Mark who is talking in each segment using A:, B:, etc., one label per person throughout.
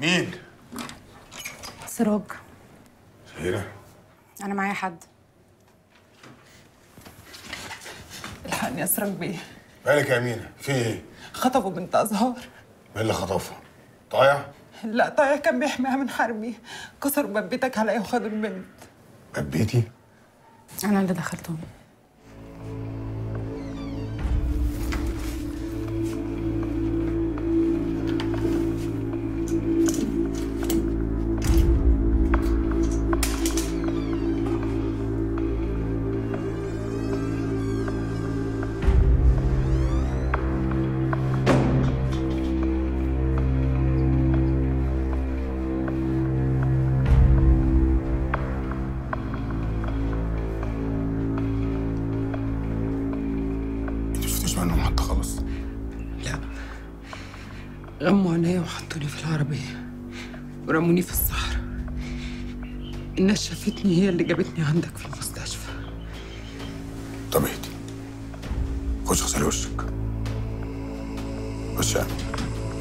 A: مين؟
B: سراج
A: شهيرة
B: انا معايا حد
C: الحقني يا سراج بيه
A: مالك يا أمينة؟ في إيه؟
C: خطفوا بنت أزهار
A: مين اللي خطفها؟ طايع؟
C: لا طايع كان بيحميها من حربي كسروا باب بيتك عليا وخدوا البنت
A: بيتي؟
B: انا اللي دخلتهم
A: أنت شفتش منهم حتى خالص؟
C: لا غموا عينيا وحطوني في العربية ورموني في الصحراء الناس شافتني هي اللي جابتني عندك في المستشفى
A: طب اهدي خش اغسلي وشك خش يا أمينة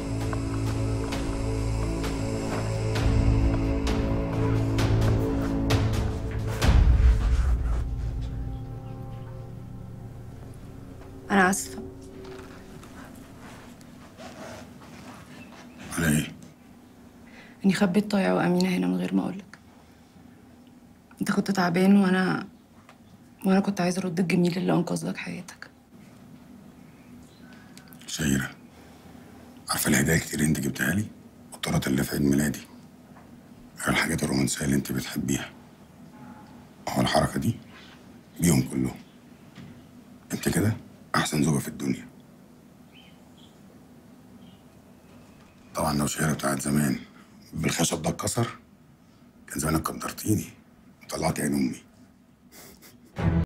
B: انا اسفه
A: على إيه؟
B: اني خبيت طايع وامينه هنا من غير ما اقولك انت كنت تعبان وانا وانا كنت عايزه ارد الجميل اللي انقذ لك حياتك
A: شهيرة عارفة الهدايا كتير اللي أنت جبتها لي؟ والطرات اللي في عيد ميلادي غير الحاجات الرومانسية اللي أنت بتحبيها أهو الحركة دي بيهم كلهم أنت كده أحسن زوجة في الدنيا طبعا لو شهيرة بتاعت زمان بالخشب ده اتكسر كان زمانك قدرتيني وطلعتي عين أمي